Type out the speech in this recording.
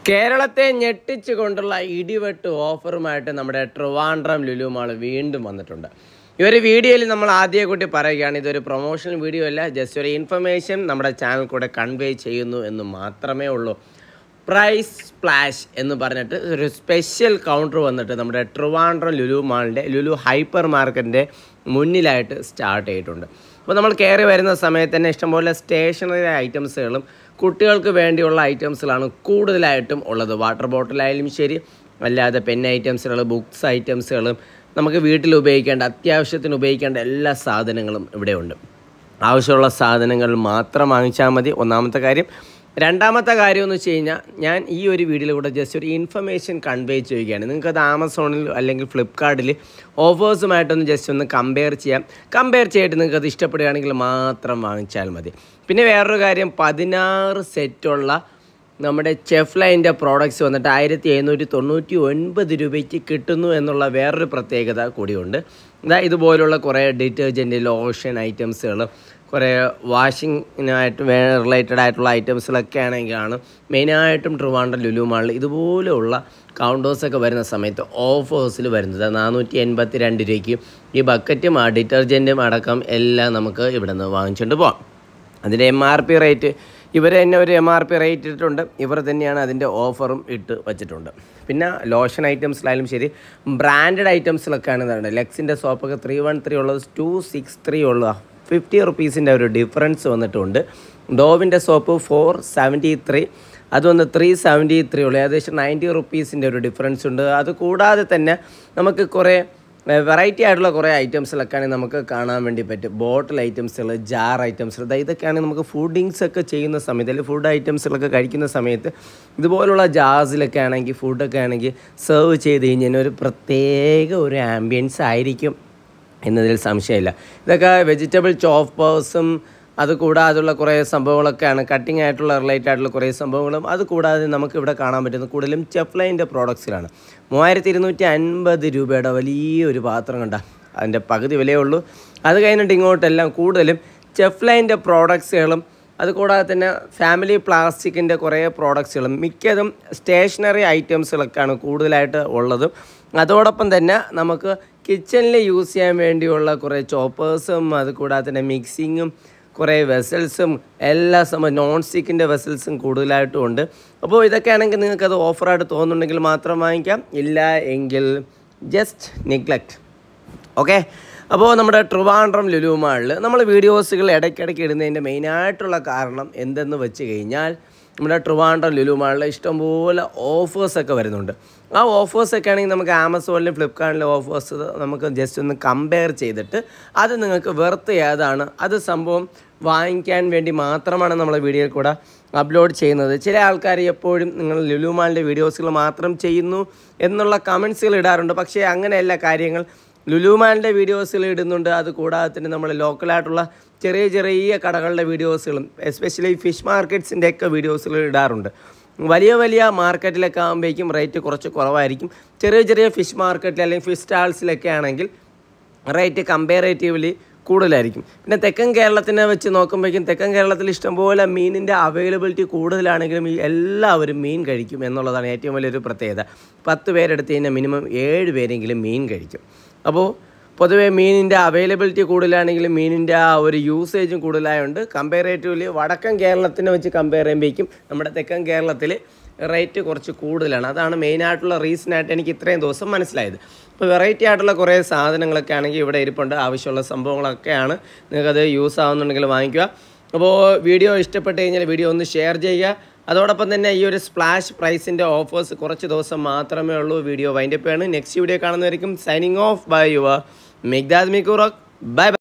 കേരളത്തെ ഞെട്ടിച്ചുകൊണ്ടുള്ള ഇടിവെട്ട് ഓഫറുമായിട്ട് നമ്മുടെ ട്രിവാൻഡ്രം ലുലു മാൾ വീണ്ടും വന്നിട്ടുണ്ട് ഈ ഒരു വീഡിയോയിൽ നമ്മൾ ആദ്യം കൂട്ടി പറയുകയാണ് ഇതൊരു പ്രൊമോഷണൽ വീഡിയോ അല്ല ജസ്റ്റ് ഒരു ഇൻഫർമേഷൻ നമ്മുടെ ചാനൽ കൂടെ കൺവേ ചെയ്യുന്നു എന്ന് മാത്രമേ ഉള്ളൂ പ്രൈസ് സ്പ്ലാഷ് എന്ന് പറഞ്ഞിട്ട് ഒരു സ്പെഷ്യൽ കൗണ്ടർ വന്നിട്ട് നമ്മുടെ ട്രിവാൻഡ്രം ലുലു മാളിൻ്റെ ലുലു ഹൈപ്പർ മാർക്കറ്റിൻ്റെ മുന്നിലായിട്ട് സ്റ്റാർട്ട് ചെയ്തിട്ടുണ്ട് അപ്പോൾ നമ്മൾ കയറി വരുന്ന സമയത്ത് തന്നെ ഇഷ്ടംപോലെ സ്റ്റേഷനറി ഐറ്റംസുകളും കുട്ടികൾക്ക് വേണ്ടിയുള്ള ഐറ്റംസുകളാണ് കൂടുതലായിട്ടും ഉള്ളത് വാട്ടർ ബോട്ടിലായാലും ശരി അല്ലാതെ പെൻ ഐറ്റംസുകൾ ബുക്സ് ഐറ്റംസുകളും നമുക്ക് വീട്ടിൽ ഉപയോഗിക്കേണ്ട അത്യാവശ്യത്തിന് ഉപയോഗിക്കേണ്ട എല്ലാ സാധനങ്ങളും ഇവിടെയുണ്ട് ആവശ്യമുള്ള സാധനങ്ങൾ മാത്രം വാങ്ങിച്ചാൽ മതി ഒന്നാമത്തെ കാര്യം രണ്ടാമത്തെ കാര്യം എന്ന് വെച്ച് കഴിഞ്ഞാൽ ഞാൻ ഈ ഒരു വീഡിയോയിലൂടെ ജസ്റ്റ് ഒരു ഇൻഫർമേഷൻ കൺവേ ചെയ്യുകയാണ് നിങ്ങൾക്കത് ആമസോണിൽ അല്ലെങ്കിൽ ഫ്ലിപ്കാർട്ടിൽ ഓഫേഴ്സുമായിട്ടൊന്ന് ജസ്റ്റ് ഒന്ന് കമ്പയർ ചെയ്യാം കമ്പയർ ചെയ്തിട്ട് നിങ്ങൾക്ക് അത് ഇഷ്ടപ്പെടുകയാണെങ്കിൽ മാത്രം വാങ്ങിച്ചാൽ മതി പിന്നെ വേറൊരു കാര്യം പതിനാറ് സെറ്റുള്ള നമ്മുടെ ചെഫ് ലൈൻ്റെ പ്രോഡക്റ്റ്സ് വന്നിട്ട് ആയിരത്തി എഴുന്നൂറ്റി തൊണ്ണൂറ്റി ഒൻപത് രൂപയ്ക്ക് കിട്ടുന്നു എന്നുള്ള വേറൊരു പ്രത്യേകത കൂടിയുണ്ട് ഇതാ ഇതുപോലുള്ള കുറേ ഡിറ്റർജൻറ്റ് ലോഷൻ ഐറ്റംസുകൾ കുറേ വാഷിങ്ങിനായിട്ട് വേ റിലേറ്റഡ് ആയിട്ടുള്ള ഐറ്റംസിലൊക്കെ ആണെങ്കിലാണ് മെയിനായിട്ടും ട്രിവാൻഡ്രം ലുലു മാളിൽ ഇതുപോലെയുള്ള കൗണ്ടേഴ്സൊക്കെ വരുന്ന സമയത്ത് ഓഫേഴ്സിൽ വരുന്നത് നാനൂറ്റി എൺപത്തി രണ്ട് രൂപയ്ക്ക് ഈ ബക്കറ്റും ആ ഡിറ്റർജൻറ്റും അടക്കം എല്ലാം നമുക്ക് ഇവിടെ നിന്ന് വാങ്ങിച്ചുകൊണ്ട് പോകാം അതിൻ്റെ എം ആർ പി റേറ്റ് ഇവർ തന്നെ ഒരു എം ആർ പി റേറ്റ് ഇട്ടിട്ടുണ്ട് ഇവർ തന്നെയാണ് അതിൻ്റെ ഓഫറും ഇട്ട് വച്ചിട്ടുണ്ട് പിന്നെ ലോഷൻ ഐറ്റംസിലായാലും ശരി ബ്രാൻഡഡ് ഐറ്റംസിലൊക്കെ ആണെന്നുണ്ട് ലെക്സിൻ്റെ സോപ്പൊക്കെ ത്രീ വൺ ത്രീ ഉള്ളത് ടു സിക്സ് ത്രീ ഉള്ള ഫിഫ്റ്റി റുപ്പീസിൻ്റെ ഒരു ഡിഫറൻസ് വന്നിട്ടുണ്ട് ഡോവിൻ്റെ സോപ്പ് ഫോർ സെവൻറ്റി ത്രീ അത് വന്ന് ത്രീ സെവൻറ്റി ത്രീ ഉള്ളു ഏകദേശം നയൻറ്റി റുപ്പീസിൻ്റെ ഒരു ഡിഫറൻസ് ഉണ്ട് അത് കൂടാതെ തന്നെ നമുക്ക് കുറേ വെറൈറ്റി ആയിട്ടുള്ള കുറേ ഐറ്റംസിലൊക്കെയാണ് നമുക്ക് കാണാൻ വേണ്ടി പറ്റും ബോട്ടിൽ ഐറ്റംസുകൾ ജാർ ഐറ്റംസുകൾ അതായത് ഇതൊക്കെയാണ് നമുക്ക് ഫുഡിങ്സ് ഒക്കെ ചെയ്യുന്ന സമയത്ത് അല്ലെങ്കിൽ ഫുഡ് ഐറ്റംസുകളൊക്കെ കഴിക്കുന്ന സമയത്ത് ഇതുപോലുള്ള ജാർസിലൊക്കെ ആണെങ്കിൽ ഫുഡൊക്കെ ആണെങ്കിൽ സെർവ് ചെയ്ത് കഴിഞ്ഞാൽ ഒരു പ്രത്യേക ഒരു ആംബിയൻസ് ആയിരിക്കും എന്നതിൽ സംശയമില്ല ഇതൊക്കെ വെജിറ്റബിൾ ചോപ്പേഴ്സും അത് കൂടാതുള്ള കുറേ സംഭവങ്ങളൊക്കെയാണ് കട്ടിംഗ് ആയിട്ടുള്ള റിലേറ്റഡ് ആയിട്ടുള്ള കുറേ സംഭവങ്ങളും അത് കൂടാതെ നമുക്ക് ഇവിടെ കാണാൻ പറ്റുന്നത് കൂടുതലും ചെഫ്ലൈൻ്റെ പ്രോഡക്ട്സിലാണ് മൂവായിരത്തി ഇരുന്നൂറ്റി അൻപത് രൂപയുടെ വലിയൊരു പാത്രം കണ്ട അതിൻ്റെ പകുതി വിലയേ ഉള്ളൂ അത് കഴിഞ്ഞിട്ട് ഇങ്ങോട്ടെല്ലാം കൂടുതലും ചെഫ്ലൈൻ്റെ പ്രോഡക്ട്സുകളും അതുകൂടാതെ തന്നെ ഫാമിലി പ്ലാസ്റ്റിക്കിൻ്റെ കുറേ പ്രോഡക്ട്സുകളും മിക്കതും സ്റ്റേഷനറി ഐറ്റംസുകളൊക്കെയാണ് കൂടുതലായിട്ട് ഉള്ളതും അതോടൊപ്പം തന്നെ നമുക്ക് കിച്ചണിൽ യൂസ് ചെയ്യാൻ വേണ്ടിയുള്ള കുറേ ചോപ്പേഴ്സും അതുകൂടാതെ തന്നെ മിക്സിങ്ങും കുറേ വെസൽസും എല്ലാ സമയം നോൺ സ്റ്റിക്കിൻ്റെ വെസൽസും കൂടുതലായിട്ടും ഉണ്ട് അപ്പോൾ ഇതൊക്കെ ആണെങ്കിൽ നിങ്ങൾക്കത് ഓഫറായിട്ട് തോന്നുന്നുണ്ടെങ്കിൽ മാത്രം വാങ്ങിക്കാം ഇല്ല എങ്കിൽ ജസ്റ്റ് നിഗ്ലക്റ്റ് ഓക്കെ അപ്പോൾ നമ്മുടെ ട്രിവാൻഡ്രം ലുലു മാളിൽ നമ്മൾ വീഡിയോസുകൾ ഇടയ്ക്കിടയ്ക്ക് ഇടുന്നതിൻ്റെ മെയിനായിട്ടുള്ള കാരണം എന്തെന്ന് വെച്ച് കഴിഞ്ഞാൽ നമ്മുടെ ട്രിവാൻഡ്രം ലുലു മാളിൽ ഇഷ്ടംപോലെ ഓഫേഴ്സൊക്കെ വരുന്നുണ്ട് ആ ഓഫേഴ്സൊക്കെ ആണെങ്കിൽ നമുക്ക് ആമസോണിലും ഫ്ലിപ്കാർട്ടിലും ഓഫേഴ്സ് നമുക്ക് ജസ്റ്റ് ഒന്ന് കമ്പയർ ചെയ്തിട്ട് അത് നിങ്ങൾക്ക് വെർത്ത് ഏതാണ് അത് സംഭവം വാങ്ങിക്കാൻ വേണ്ടി മാത്രമാണ് നമ്മൾ വീഡിയോയിൽ കൂടെ അപ്ലോഡ് ചെയ്യുന്നത് ചില ആൾക്കാർ എപ്പോഴും നിങ്ങൾ ലുലു മാളിൻ്റെ വീഡിയോസുകൾ മാത്രം ചെയ്യുന്നു എന്നുള്ള കമൻസുകൾ ഇടാറുണ്ട് പക്ഷേ അങ്ങനെയല്ല കാര്യങ്ങൾ ലുലുമാലിൻ്റെ വീഡിയോസുകൾ ഇടുന്നുണ്ട് അത് കൂടാതെ തന്നെ നമ്മൾ ലോക്കലായിട്ടുള്ള ചെറിയ ചെറിയ കടകളുടെ വീഡിയോസുകളും എസ്പെഷ്യലി ഫിഷ് മാർക്കറ്റ്സിൻ്റെ ഒക്കെ വീഡിയോസുകൾ ഇടാറുണ്ട് വലിയ വലിയ മാർക്കറ്റിലൊക്കെ ആകുമ്പോഴേക്കും റേറ്റ് കുറച്ച് കുറവായിരിക്കും ചെറിയ ചെറിയ ഫിഷ് മാർക്കറ്റിൽ അല്ലെങ്കിൽ ഫിഷ് സ്റ്റാൾസിലൊക്കെ ആണെങ്കിൽ റേറ്റ് കമ്പാരേറ്റീവ്ലി കൂടുതലായിരിക്കും പിന്നെ തെക്കൻ കേരളത്തിനെ വെച്ച് നോക്കുമ്പോഴേക്കും തെക്കൻ കേരളത്തിൽ ഇഷ്ടംപോലെ മീനിൻ്റെ അവൈലബിലിറ്റി കൂടുതലാണെങ്കിലും ഈ എല്ലാവരും മീൻ കഴിക്കും എന്നുള്ളതാണ് ഏറ്റവും വലിയൊരു പ്രത്യേകത പത്ത് പേരെടുത്ത് കഴിഞ്ഞാൽ മിനിമം ഏഴ് പേരെങ്കിലും മീൻ കഴിക്കും അപ്പോൾ പൊതുവേ മീനിൻ്റെ അവൈലബിലിറ്റി കൂടുതലാണെങ്കിലും മീനിൻ്റെ ആ ഒരു യൂസേജും കൂടുതലായതുകൊണ്ട് കമ്പാരേറ്റീവ്ലി വടക്കൻ കേരളത്തിനെ വെച്ച് കമ്പയർ ചെയ്യുമ്പോഴേക്കും നമ്മുടെ തെക്കൻ കേരളത്തിൽ റേറ്റ് കുറച്ച് കൂടുതലാണ് അതാണ് മെയിനായിട്ടുള്ള റീസണായിട്ട് എനിക്ക് ഇത്രയും ദിവസം മനസ്സിലായത് അപ്പോൾ വെറൈറ്റി ആയിട്ടുള്ള കുറേ സാധനങ്ങളൊക്കെ ആണെങ്കിൽ ഇവിടെ ഇരിപ്പുണ്ട് ആവശ്യമുള്ള സംഭവങ്ങളൊക്കെയാണ് നിങ്ങൾക്കത് യൂസ് ആവുന്നുണ്ടെങ്കിൽ വാങ്ങിക്കുക അപ്പോൾ വീഡിയോ ഇഷ്ടപ്പെട്ട് കഴിഞ്ഞാൽ വീഡിയോ ഒന്ന് ഷെയർ ചെയ്യുക അതോടൊപ്പം തന്നെ ഈ ഒരു സ്പ്ലാഷ് പ്രൈസിൻ്റെ ഓഫേഴ്സ് കുറച്ച് ദിവസം മാത്രമേ ഉള്ളൂ വീഡിയോ വൈൻഡപ്പ് ആണ് നെക്സ്റ്റ് വീഡിയോ കാണുന്നതായിരിക്കും signing off by your Migdad മിക്കുറോക്ക് ബൈ